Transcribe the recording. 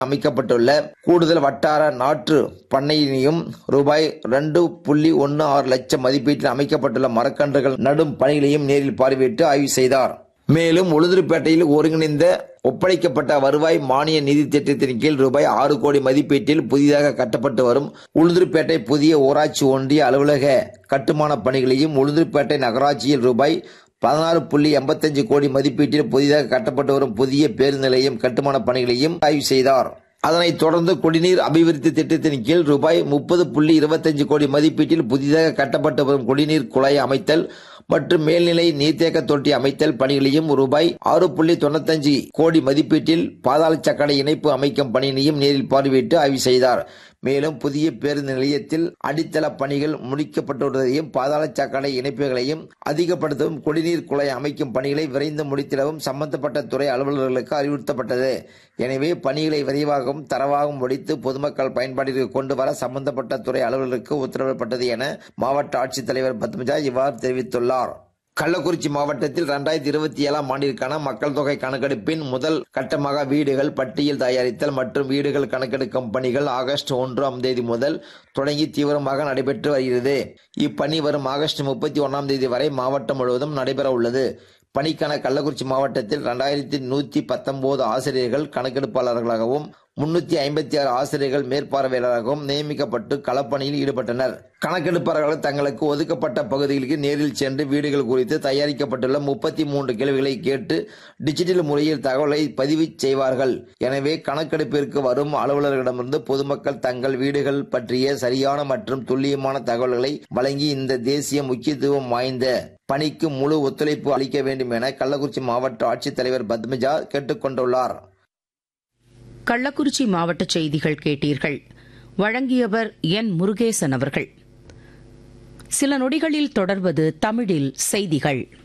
அமைக்கப்பட்டுள்ள கூடுதல் வட்டார நாற்று பண்ணையினையும் ரூபாய் ரெண்டு புள்ளி ஒன்று ஆறு லட்சம் மதிப்பீட்டில் அமைக்கப்பட்டுள்ள மரக்கன்றுகள் நடும் பணிகளையும் நேரில் பார்வையிட்டு ஆய்வு செய்தார் மேலும் உளுந்தூர்பேட்டையில் ஒருங்கிணைந்த ஒப்படைக்கப்பட்ட வருவாய் மானிய நிதி திட்டத்தின் கீழ் ரூபாய் ஆறு கோடி மதிப்பீட்டில் புதிதாக கட்டப்பட்டு வரும் உளுந்தூர்பேட்டை புதிய ஊராட்சி ஒன்றிய அலுவலக கட்டுமான பணிகளையும் உளுந்தூர்பேட்டை நகராட்சியில் ரூபாய் பதினாறு புள்ளி எண்பத்தஞ்சு கோடி மதிப்பீட்டில் புதிதாக கட்டப்பட்டு வரும் புதிய பேருந்து நிலையம் கட்டுமான பணிகளையும் ஆய்வு செய்தார் அதனைத் தொடர்ந்து குடிநீர் அபிவிருத்தி திட்டத்தின் கீழ் ரூபாய் முப்பது புள்ளி இருபத்தஞ்சு கோடி மதிப்பீட்டில் புதிதாக கட்டப்பட்டு வரும் குடிநீர் குழாய் அமைத்தல் மற்றும் மேல்நிலை நீர்த்தேக்க தொட்டி அமைத்தல் பணிகளையும் ரூபாய் ஆறு புள்ளி தொண்ணூத்தஞ்சு கோடி மதிப்பீட்டில் பாதாள சக்கடை இணைப்பு அமைக்கும் பணியினையும் நேரில் பார்வையிட்டு ஆய்வு செய்தார் மேலும் புதிய பேருந்து நிலையத்தில் அடித்தள பணிகள் முடிக்கப்பட்டுள்ளதையும் பாதாள சாக்கடை இணைப்புகளையும் அதிகப்படுத்தவும் குடிநீர் குழாய் அமைக்கும் பணிகளை விரைந்து முடித்திடவும் சம்பந்தப்பட்ட துறை அலுவலர்களுக்கு அறிவுறுத்தப்பட்டது எனவே பணிகளை விரைவாகவும் தரவாகவும் முடித்து பொதுமக்கள் பயன்பாட்டிற்கு கொண்டு வர சம்பந்தப்பட்ட துறை அலுவலருக்கு உத்தரவிடப்பட்டது என மாவட்ட ஆட்சித்தலைவர் பத்மஜா இவ்வாறு தெரிவித்துள்ளார் கள்ளக்குறிச்சி மாவட்டத்தில் இரண்டாயிரத்தி இருபத்தி ஏழாம் ஆண்டிற்கான மக்கள் தொகை கணக்கெடுப்பின் முதல் கட்டமாக வீடுகள் பட்டியல் தயாரித்தல் மற்றும் வீடுகள் கணக்கெடுக்கும் பணிகள் ஆகஸ்ட் ஒன்றாம் தேதி முதல் தொடங்கி தீவிரமாக நடைபெற்று வருகிறது இப்பணி வரும் ஆகஸ்ட் முப்பத்தி ஒன்றாம் தேதி வரை மாவட்டம் முழுவதும் நடைபெற உள்ளது பணிக்கான கள்ளக்குறிச்சி மாவட்டத்தில் இரண்டாயிரத்தி நூத்தி பத்தொன்பது ஆசிரியர்கள் கணக்கெடுப்பாளர்களாகவும் முன்னூத்தி ஐம்பத்தி ஆறு ஆசிரியர்கள் மேற்பார்வையாளராகவும் நியமிக்கப்பட்டு களப்பணியில் ஈடுபட்டனர் கணக்கெடுப்பாளர்கள் தங்களுக்கு ஒதுக்கப்பட்ட பகுதிகளுக்கு நேரில் சென்று வீடுகள் குறித்து தயாரிக்கப்பட்டுள்ள முப்பத்தி மூன்று கேள்விகளை கேட்டு டிஜிட்டல் முறையில் தகவலை பதிவு செய்வார்கள் எனவே கணக்கெடுப்பிற்கு வரும் அலுவலர்களிடமிருந்து பொதுமக்கள் தங்கள் வீடுகள் பற்றிய சரியான மற்றும் துல்லியமான தகவல்களை வழங்கி இந்த தேசிய முக்கியத்துவம் வாய்ந்த பணிக்கு முழு ஒத்துழைப்பு அளிக்க வேண்டும் என கள்ளக்குறிச்சி மாவட்ட ஆட்சித்தலைவர் பத்மஜா கேட்டுக் கொண்டுள்ளார் கள்ளக்குறிச்சி மாவட்ட செய்திகள் கேட்டீர்கள் வழங்கியவர் என் முருகேசன் அவர்கள் சில நொடிகளில் தொடர்வது தமிழில் செய்திகள்